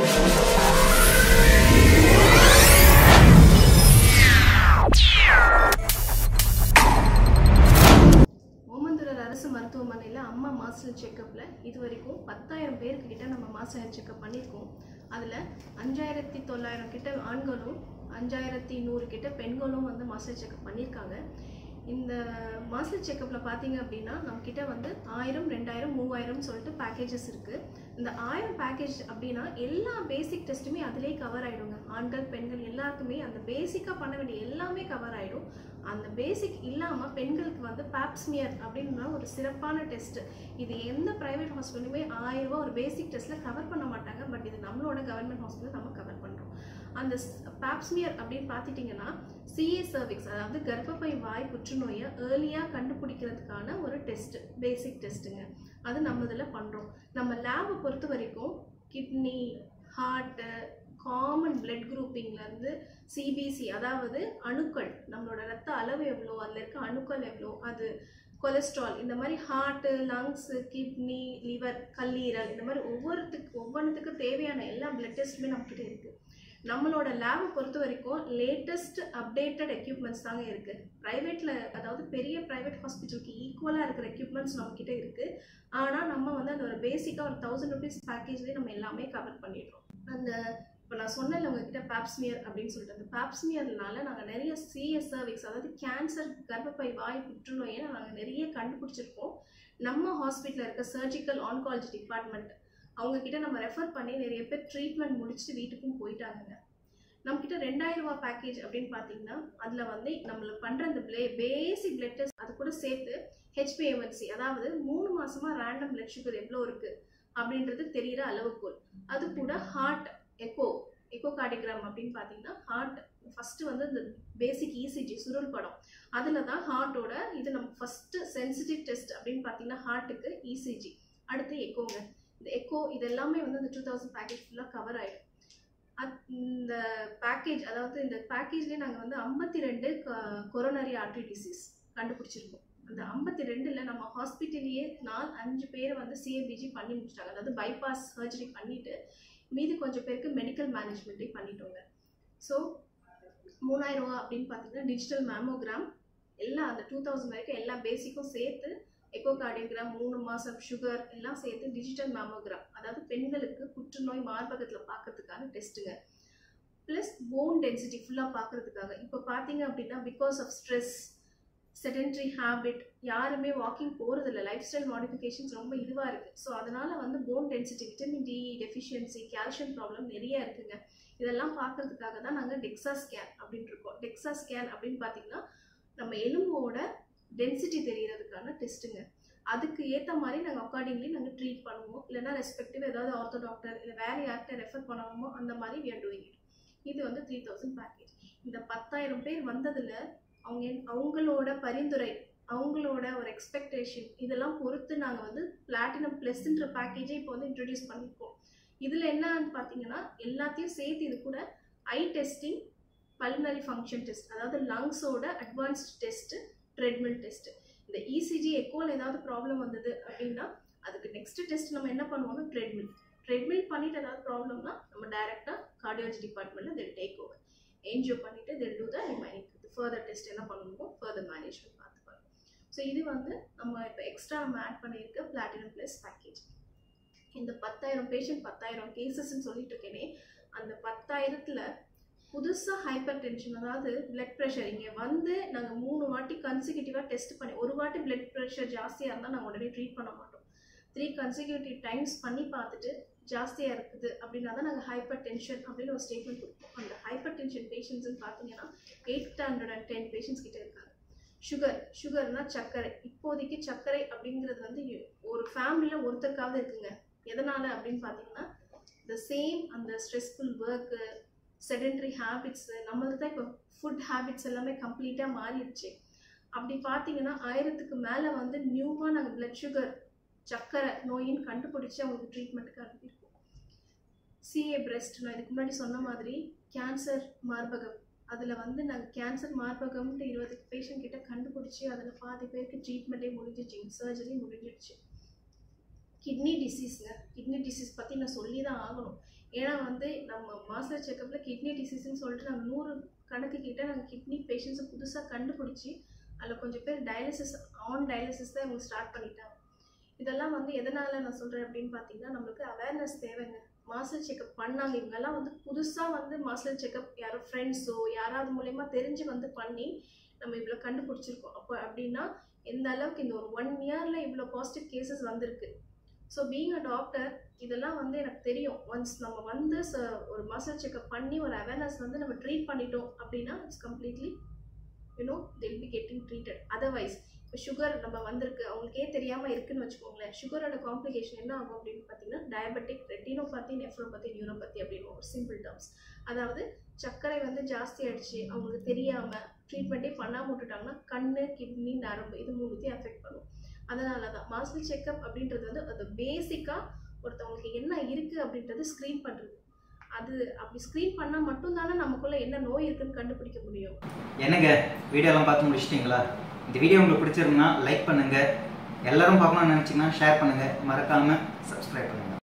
ஓமந்தூரர் அரசு மருத்துவமனையில் அம்மா மாஸ்டர் செக்கப்பில் இது வரைக்கும் பத்தாயிரம் பேருக்கு கிட்ட நம்ம மாஸ்டர் செக்கப் பண்ணியிருக்கோம் அதில் அஞ்சாயிரத்தி தொள்ளாயிரம் கிட்ட ஆண்களும் அஞ்சாயிரத்தி நூறு கிட்ட பெண்களும் வந்து மாஸ்டர் செக்கப் பண்ணியிருக்காங்க இந்த மாஸ்டர் செக்கப்பில் பார்த்தீங்க அப்படின்னா நம்ம கிட்ட வந்து ஆயிரம் ரெண்டாயிரம் மூவாயிரம் சொல்லிட்டு பேக்கேஜஸ் இருக்குது இந்த ஆயிரம் பேக்கேஜ் அப்படின்னா எல்லா பேசிக் டெஸ்ட்டுமே அதிலே கவர் ஆகிடுங்க ஆண்கள் பெண்கள் எல்லாருக்குமே அந்த பேசிக்காக பண்ண வேண்டிய எல்லாமே கவர் ஆகிடும் அந்த பேசிக் இல்லாமல் பெண்களுக்கு வந்து பாப்ஸ்மியர் அப்படின்ற ஒரு சிறப்பான டெஸ்ட் இது எந்த ப்ரைவேட் ஹாஸ்பிட்டலுமே ஆயிரம் ரூபாய் ஒரு பேசிக் டெஸ்ட்டில் கவர் பண்ண மாட்டாங்க பட் இது நம்மளோட கவர்மெண்ட் ஹாஸ்பிட்டல் நம்ம கவர் பண்ணுறோம் அந்த பாப்ஸ்மியர் அப்படின்னு பார்த்துட்டிங்கன்னா சிஏ சர்விக்ஸ் அதாவது கர்ப்பப்பை வாய் புற்றுநோயை ஏர்லியாக கண்டுபிடிக்கிறதுக்கான ஒரு டெஸ்ட் பேசிக் டெஸ்ட்டுங்க அது நம்ம இதில் பண்ணுறோம் நம்ம லேபை பொறுத்த வரைக்கும் கிட்னி ஹார்ட்டு காமன் பிளட் குரூப்பிங்லேருந்து சிபிசி அதாவது அணுக்கள் நம்மளோட ரத்த அளவு எவ்வளோ அதில் இருக்க அணுக்கள் எவ்வளோ அது கொலஸ்ட்ரால் இந்த மாதிரி ஹார்ட்டு லங்ஸு கிட்னி லிவர் கல்லீரல் இந்த மாதிரி ஒவ்வொருத்துக்கு ஒவ்வொன்றுத்துக்கு தேவையான எல்லா பிளட் டெஸ்ட்டுமே நம்மக்கிட்ட இருக்குது நம்மளோட லேபை பொறுத்த வரைக்கும் லேட்டஸ்ட் அப்டேட்டட் எக்யூப்மெண்ட்ஸ் தாங்க இருக்குது ப்ரைவேட்டில் அதாவது பெரிய ப்ரைவேட் ஹாஸ்பிட்டலுக்கு ஈக்குவலாக இருக்கிற எக்யூப்மெண்ட்ஸ் நம்மக்கிட்ட இருக்குது ஆனால் நம்ம வந்து அந்த ஒரு பேசிக்காக ஒரு தௌசண்ட் ருபீஸ் பேக்கேஜ்லேயே நம்ம எல்லாமே கவர் பண்ணிடுறோம் அந்த இப்போ நான் சொன்னேன்ல உங்ககிட்ட பாப்ஸ்மியர் அப்படின்னு சொல்லிட்டு அந்த பாப்ஸ்மியர்னால நாங்கள் நிறைய சிஎஸ் சர்விக்ஸ் அதாவது கேன்சர் கர்ப்பப்பை வாய் புற்றுநோயை நாங்கள் நிறைய கண்டுபிடிச்சிருக்கோம் நம்ம ஹாஸ்பிட்டலில் இருக்க சர்ஜிக்கல் ஆன்காலஜி டிபார்ட்மெண்ட் அவங்க கிட்ட நம்ம ரெஃபர் பண்ணி நிறைய பேர் ட்ரீட்மெண்ட் முடிச்சுட்டு வீட்டுக்கும் போயிட்டாங்க நம்மக்கிட்ட ரெண்டாயிரம் ரூபாய் பேக்கேஜ் அப்படின்னு பார்த்தீங்கன்னா அதில் வந்து நம்மளுக்கு பண்ணுற அந்த பிளே பேசிக் பிளட் டெஸ்ட் அது கூட சேர்த்து ஹெச்பிஎம்என்சி அதாவது மூணு மாசமாக ரேண்டம் பிளட் சுகர் எவ்வளோ இருக்குது அப்படின்றது தெரிகிற அளவுக்குள் அது கூட ஹார்ட் எக்கோ எக்கோ கார்டிகிராம் அப்படின்னு பார்த்தீங்கன்னா ஹார்ட் ஃபஸ்ட்டு வந்து இந்த பேசிக் இசிஜி சுருள் படம் அதில் தான் ஹார்ட்டோட இது நம்ம ஃபஸ்ட்டு சென்சிட்டிவ் டெஸ்ட் அப்படின்னு பார்த்தீங்கன்னா ஹார்ட்டுக்கு இசிஜி அடுத்து எக்கோங்க இந்த எக்கோ இது எல்லாமே வந்து இந்த டூ தௌசண்ட் பேக்கேஜ் ஃபுல்லாக கவர் ஆகிடும் அத் இந்த பேக்கேஜ் அதாவது இந்த பேக்கேஜ்லேயே நாங்கள் வந்து ஐம்பத்தி ரெண்டு கொரோனரி ஆர்ட்ரி டிசீஸ் கண்டுபிடிச்சிருக்கோம் அந்த ஐம்பத்தி ரெண்டில் நம்ம ஹாஸ்பிட்டல்லையே நாலு அஞ்சு பேரை வந்து சிஏபிஜி பண்ணி முடிச்சிட்டாங்க அதாவது பைபாஸ் சர்ஜரி பண்ணிவிட்டு மீதி கொஞ்சம் பேருக்கு மெடிக்கல் மேனேஜ்மெண்ட்டே பண்ணிட்டோங்க ஸோ மூணாயிரம் ரூபா அப்படின்னு பார்த்தீங்கன்னா டிஜிட்டல் மேமோகிராம் எல்லாம் அந்த டூ தௌசண்ட் வரைக்கும் எல்லா பேசிக்கும் சேர்த்து எக்கோ கார்டியோகிராம் மூணு மாதம் சுகர் எல்லாம் சேர்த்து டிஜிட்டல் மேமோகிராம் அதாவது பெண்களுக்கு புற்றுநோய் மார்பகத்தில் பார்க்கறதுக்கான டெஸ்ட்டுங்க ப்ளஸ் போன் டென்சிட்டி ஃபுல்லாக பார்க்கறதுக்காக இப்போ பார்த்தீங்க அப்படின்னா because of stress sedentary habit யாருமே வாக்கிங் போகிறதில்ல லைஃப் ஸ்டைல் மாடிஃபிகேஷன்ஸ் ரொம்ப இதுவாக இருக்குது ஸோ அதனால் வந்து bone density vitamin D deficiency calcium problem நிறைய இருக்குங்க இதெல்லாம் பார்க்கறதுக்காக தான் நாங்கள் டெக்ஸா ஸ்கேன் அப்படின்னு இருக்கோம் டெக்ஸா ஸ்கேன் அப்படின்னு பார்த்தீங்கன்னா நம்ம எலும்போட டென்சிட்டி தெரியறதுக்கான டெஸ்ட்டுங்க அதுக்கு ஏற்ற மாதிரி நாங்கள் அக்கார்டிங்லி நாங்கள் ட்ரீட் பண்ணுவோம் இல்லைனா ரெஸ்பெக்டிவ் ஏதாவது ஆர்த்தோ டாக்டர் இல்லை வேறு யார்கிட்ட ரெஃபர் பண்ணுவோமோ அந்த மாதிரி வி ஆர் டூயிங் இட் இது வந்து த்ரீ தௌசண்ட் பேக்கேஜ் இந்த பத்தாயிரம் பேர் வந்ததில் அவங்க அவங்களோட பரிந்துரை அவங்களோட ஒரு எக்ஸ்பெக்டேஷன் இதெல்லாம் பொறுத்து நாங்கள் வந்து பிளாட்டினம் ப்ளஸ்ன்ற பேக்கேஜை இப்போ வந்து இன்ட்ரடியூஸ் பண்ணியிருக்கோம் இதில் என்னன்னு பார்த்தீங்கன்னா எல்லாத்தையும் சேர்த்து இது கூட eye testing pulmonary function test அதாவது லங்ஸோட அட்வான்ஸ்ட் டெஸ்ட்டு ட்ரெட்மில் டெஸ்ட்டு இந்த இசிஜி எக்கோவில் ஏதாவது ப்ராப்ளம் வந்தது அப்படின்னா அதுக்கு நெக்ஸ்ட் டெஸ்ட் நம்ம என்ன பண்ணுவோம்னா ட்ரெட்மில் ட்ரெட்மில் பண்ணிட்டு ஏதாவது ப்ராப்ளம்னா நம்ம டைரெக்டாக கார்டியாலஜி டிபார்ட்மெண்ட்டில் தெல் டேக் ஓவர் என்ஜிஓ பண்ணிவிட்டு தெல் to the remaining further test என்ன பண்ணணுமோ ஃபர்தர் மேனேஜ்மெண்ட் பார்த்துப்பாங்க ஸோ இது வந்து நம்ம இப்போ எக்ஸ்ட்ரா நம்ம ஆட் பண்ணியிருக்க பிளாட்டினம் ப்ளஸ் பேக்கேஜ் இந்த பத்தாயிரம் பேஷண்ட் பத்தாயிரம் கேசஸ்ன்னு சொல்லிட்டு இருக்கேனே அந்த பத்தாயிரத்தில் புதுசாக ஹைப்பர் டென்ஷன் அதாவது பிளட் ப்ரெஷர் இங்கே வந்து நாங்கள் மூணு வாட்டி கன்சிக்யூட்டிவாக டெஸ்ட் பண்ணி ஒரு வாட்டி பிளட் ப்ரெஷர் ஜாஸ்தியாக இருந்தால் நாங்கள் உடனே ட்ரீட் பண்ண மாட்டோம் த்ரீ கன்சிக்யூட்டிவ் டைம்ஸ் பண்ணி பார்த்துட்டு ஜாஸ்தியாக இருக்குது அப்படின்னா தான் நாங்கள் ஹைப்பர் டென்ஷன் அப்படின்னு ஒரு ஸ்டேட்மெண்ட் கொடுப்போம் அந்த ஹைப்பர் டென்ஷன் பேஷண்ட்ஸ்னு பார்த்தீங்கன்னா eight hundred and ten patients கிட்ட இருக்காங்க சுகர் சுகர்னா சர்க்கரை இப்போதைக்கு சர்க்கரை அப்படிங்கிறது வந்து ஒரு ஃபேமிலியில் ஒருத்தருக்காவது இருக்குங்க எதனால் அப்படின்னு பார்த்தீங்கன்னா த சேம் அந்த ஸ்ட்ரெஸ்ஃபுல் ஒர்க்கு செடென்ட்ரி ஹேபிட்ஸு நம்மளுக்கு தான் இப்போ ஃபுட் ஹேபிட்ஸ் எல்லாமே கம்ப்ளீட்டாக மாறிடுச்சு அப்படி பார்த்தீங்கன்னா ஆயிரத்துக்கு மேலே வந்து நியூவாக நாங்கள் பிளட் சுகர் சக்கரை நோயின்னு கண்டுபிடிச்சி அவங்களுக்கு ட்ரீட்மெண்ட்டுக்கு அனுப்பியிருக்கோம் சிஏ பிரெஸ்ட் நான் இதுக்கு முன்னாடி சொன்ன மாதிரி கேன்சர் மார்பகம் அதில் வந்து நாங்கள் கேன்சர் மார்பகம்ட்டு இருபது பேஷண்ட் கிட்ட கண்டுபிடிச்சி அதில் பாதி பேருக்கு ட்ரீட்மெண்ட்டே முடிஞ்சிச்சிங்க சர்ஜரி முடிஞ்சிடுச்சு கிட்னி டிசீஸ்ங்க கிட்னி டிசீஸ் பற்றி நான் சொல்லி தான் ஆகணும் ஏன்னா வந்து நம்ம மாஸ்டர் செக்கப்பில் கிட்னி டிசீஸ்னு சொல்லிட்டு நாங்கள் நூறு கணக்கு கிட்ட நாங்கள் கிட்னி பேஷண்ட்ஸை புதுசாக கண்டுபிடிச்சி அதில் கொஞ்சம் பேர் டயாலிசிஸ் ஆன் டயாலிசிஸ் தான் இவங்க ஸ்டார்ட் பண்ணிட்டாங்க இதெல்லாம் வந்து எதனால் நான் சொல்கிறேன் அப்படின்னு பார்த்தீங்கன்னா நம்மளுக்கு அவேர்னஸ் தேவைங்க மாஸ்டர் செக்கப் பண்ணாங்க இவங்கெல்லாம் வந்து புதுசாக வந்து மாஸ்டர் செக்கப் யாரோ ஃப்ரெண்ட்ஸோ யாராவது மூலயமா தெரிஞ்சு வந்து பண்ணி நம்ம இவ்வளோ கண்டுபிடிச்சிருக்கோம் அப்போ அப்படின்னா எந்த அளவுக்கு இந்த ஒரு ஒன் இயரில் இவ்வளோ பாசிட்டிவ் கேசஸ் வந்திருக்கு ஸோ பீங் அ டாக்டர் இதெல்லாம் வந்து எனக்கு தெரியும் ஒன்ஸ் நம்ம வந்து ச- ஒரு மாஸ்டர் செக்கப் பண்ணி ஒரு அவேர்னஸ் வந்து நம்ம ட்ரீட் பண்ணிட்டோம் அப்படின்னா it's completely you know till be getting treated otherwise இப்போ சுகர் நம்ம வந்திருக்கு அவங்களுக்கே தெரியாமல் இருக்குன்னு வச்சுக்கோங்களேன் சுகரோட காம்ப்ளிகேஷன் என்ன ஆகும் அப்படின்னு பார்த்தீங்கன்னா டயபெட்டிக் ரெட்டினோபதி நெஃப்ரோபதி நியூரோபதி அப்படின்னு ஒரு சிம்பிள் டேர்ம்ஸ் அதாவது சர்க்கரை வந்து ஜாஸ்தி ஆயிடுச்சு அவங்களுக்கு தெரியாமல் ட்ரீட்மெண்ட்டே பண்ணாம விட்டுட்டாங்கன்னா கண்ணு கிட்னி நரம்பு இது மூணுத்தையும் அஃபெக்ட் பண்ணும் அதனால தான் மாஸ்டர் செக்கப் அப்படின்றது வந்து அது பேசிக்காக ஒருத்தவங்களுக்கு என்ன இருக்குது அப்படின்றது ஸ்க்ரீன் பண்ணுறது அது அப்படி ஸ்க்ரீன் பண்ணால் மட்டும்தானே நமக்குள்ள என்ன நோய் இருக்குன்னு கண்டுபிடிக்க முடியும் என்னங்க வீடியோலாம் பார்த்து முடிச்சிட்டிங்களா இந்த வீடியோ உங்களுக்கு பிடிச்சிருந்தா லைக் பண்ணுங்க எல்லாரும் பார்க்கணும்னு நினச்சிங்கன்னா ஷேர் பண்ணுங்க மறக்காம சப்ஸ்கிரைப் பண்ணுங்க